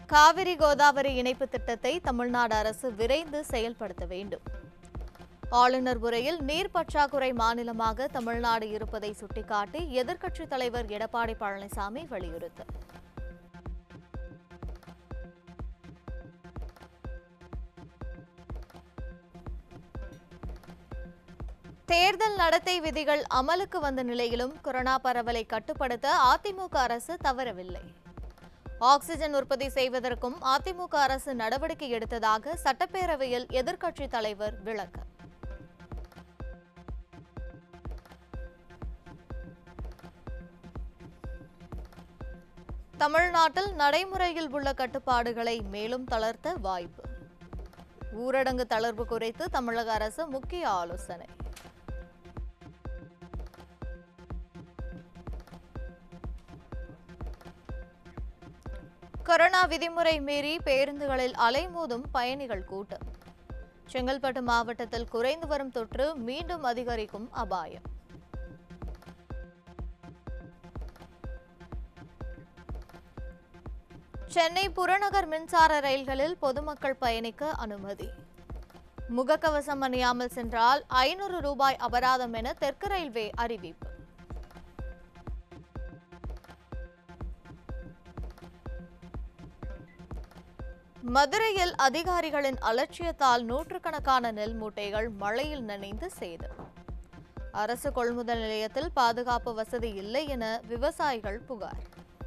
காவிரி கோதாவரி இணைப்பு திட்டத்தை தமிழ்நாடு அரசு விரைந்து செயல்படுத்த வேண்டும் ஆளுநர் உரையில் நீர் பற்றாக்குறை மாநிலமாக தமிழ்நாடு இருப்பதை சுட்டிக்காட்டி எதிர்க்கட்சித் தலைவர் எடப்பாடி பழனிசாமி வலியுறுத்தல் தேர்தல் நடத்தை விதிகள் அமலுக்கு வந்த நிலையிலும் கொரோனா பரவலை கட்டுப்படுத்த அதிமுக அரசு தவறவில்லை ஆக்சிஜன் உற்பத்தி செய்வதற்கும் அதிமுக அரசு நடவடிக்கை எடுத்ததாக சட்டப்பேரவையில் எதிர்க்கட்சித் தலைவர் விளக்கம் தமிழ்நாட்டில் நடைமுறையில் உள்ள கட்டுப்பாடுகளை மேலும் தளர்த்த வாய்ப்பு ஊரடங்கு தளர்வு குறித்து தமிழக அரசு முக்கிய ஆலோசனை கொரோனா விதிமுறை மீறி பேருந்துகளில் அலைமோதும் பயணிகள் கூட்டம் செங்கல்பட்டு மாவட்டத்தில் குறைந்து வரும் தொற்று மீண்டும் அதிகரிக்கும் அபாயம் சென்னை புறநகர் மின்சார ரயில்களில் பொதுமக்கள் பயணிக்க அனுமதி முகக்கவசம் அணியாமல் சென்றால் ஐநூறு ரூபாய் அபராதம் என தெற்கு ரயில்வே அறிவிப்பு மதுரையில் அதிகாரிகளின் அலட்சியத்தால் நூற்றுக்கணக்கான நெல் மூட்டைகள் மழையில் நனைந்து சேதம் அரசு கொள்முதல் நிலையத்தில் பாதுகாப்பு வசதி இல்லை என விவசாயிகள் புகார்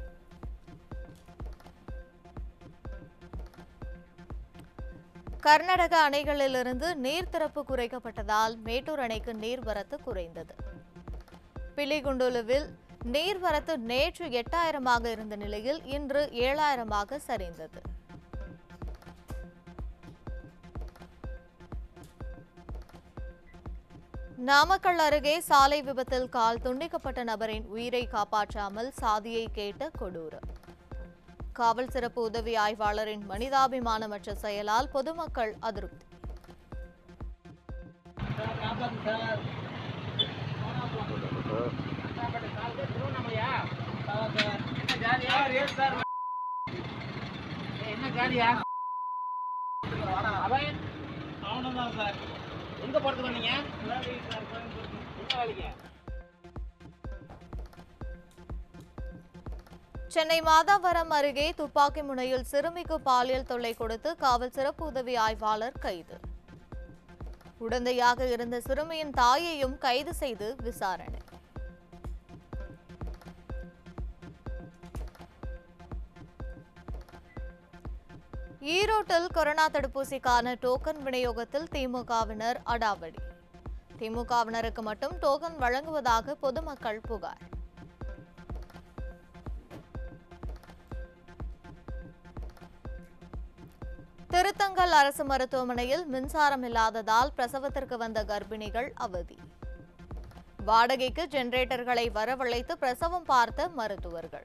கர்நாடக அணைகளிலிருந்து நீர் திறப்பு குறைக்கப்பட்டதால் மேட்டூர் அணைக்கு நீர்வரத்து குறைந்தது பிலிகுண்டுலுவில் நீர்வரத்து நேற்று எட்டாயிரமாக இருந்த நிலையில் இன்று ஏழாயிரமாக சரிந்தது நாமக்கல் அருகே சாலை விபத்தில் கால் துண்டிக்கப்பட்ட நபரின் உயிரை காப்பாற்றாமல் சாதியை கேட்ட கொடூரம் காவல் சிறப்பு உதவி ஆய்வாளரின் மனிதாபிமானமற்ற செயலால் பொதுமக்கள் அதிருப்தி என்ன காலியா அவன் அவனதான் சார் எங்க போறதுக்கு வந்தீங்க என்ன வேலைக்கு சென்னை மாதாவரம் அருகே துப்பாக்கி முனையில் சிறுமிக்கு பாலியல் தொல்லை கொடுத்து காவல் சிறப்பு உதவி ஆய்வாளர் கைது உடந்தையாக இருந்த சிறுமியின் தாயையும் கைது செய்து விசாரணை ஈரோட்டில் கொரோனா தடுப்பூசிக்கான டோக்கன் விநியோகத்தில் திமுகவினர் அடாவடி திமுகவினருக்கு மட்டும் டோக்கன் வழங்குவதாக பொதுமக்கள் புகார் திருத்தங்கல் அரசு மருத்துவமனையில் மின்சாரம் இல்லாததால் பிரசவத்திற்கு வந்த கர்ப்பிணிகள் அவதி வாடகைக்கு ஜெனரேட்டர்களை வரவழைத்து பிரசவம் பார்த்த மருத்துவர்கள்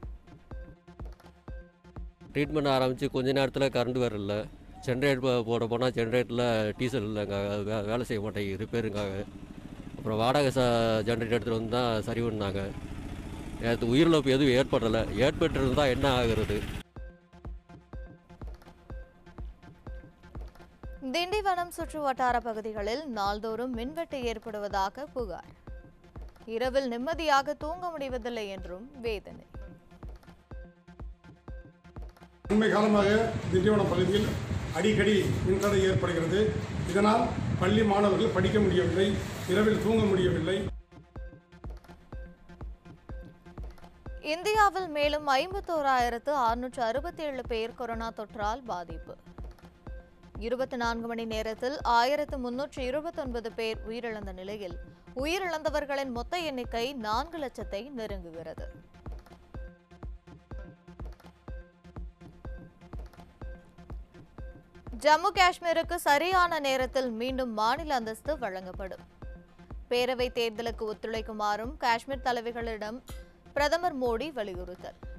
ட்ரீட்மெண்ட் ஆரம்பித்து கொஞ்ச நேரத்தில் கரண்ட் வரல ஜென்ரேட்டர் போட போனால் ஜென்ரேட்டரில் டீசல் இல்லைங்க வே வேலை செய்ய மாட்டேங்குது ரிப்பேருங்காக அப்புறம் வாடகை ச ஜென்ரேட்டர் எடுத்துகிட்டு வந்து தான் சரி பண்ணாங்க நேற்று உயிரிழப்பு எதுவும் ஏற்படலை ஏற்பட்டிருந்தால் என்ன ஆகுறது திண்டிவனம் சுற்று வட்டார பகுதிகளில் நாள்தோறும் மின்வெட்டு ஏற்படுவதாக புகார் இரவில் நிம்மதியாக தூங்க முடிவதில்லை என்றும் வேதனை அண்மை காலமாக திண்டிவனம் பகுதியில் அடிக்கடி மின்தடை ஏற்படுகிறது இதனால் பள்ளி மாணவர்கள் படிக்க முடியவில்லை இரவில் தூங்க முடியவில்லை இந்தியாவில் மேலும் ஐம்பத்தோராயிரத்து அறுநூற்று அறுபத்தி ஏழு பேர் கொரோனா தொற்றால் பாதிப்பு இருபத்தி நான்கு மணி நேரத்தில் ஆயிரத்து முன்னூற்று இருபத்தொன்பது பேர் உயிரிழந்த நிலையில் உயிரிழந்தவர்களின் மொத்த எண்ணிக்கை நான்கு லட்சத்தை நெருங்குகிறது ஜம்மு காஷ்மீருக்கு சரியான நேரத்தில் மீண்டும் மாநில அந்தஸ்து வழங்கப்படும் பேரவைத் தேர்தலுக்கு ஒத்துழைக்குமாறும் காஷ்மீர் தலைவர்களிடம் பிரதமர் மோடி வலியுறுத்தல்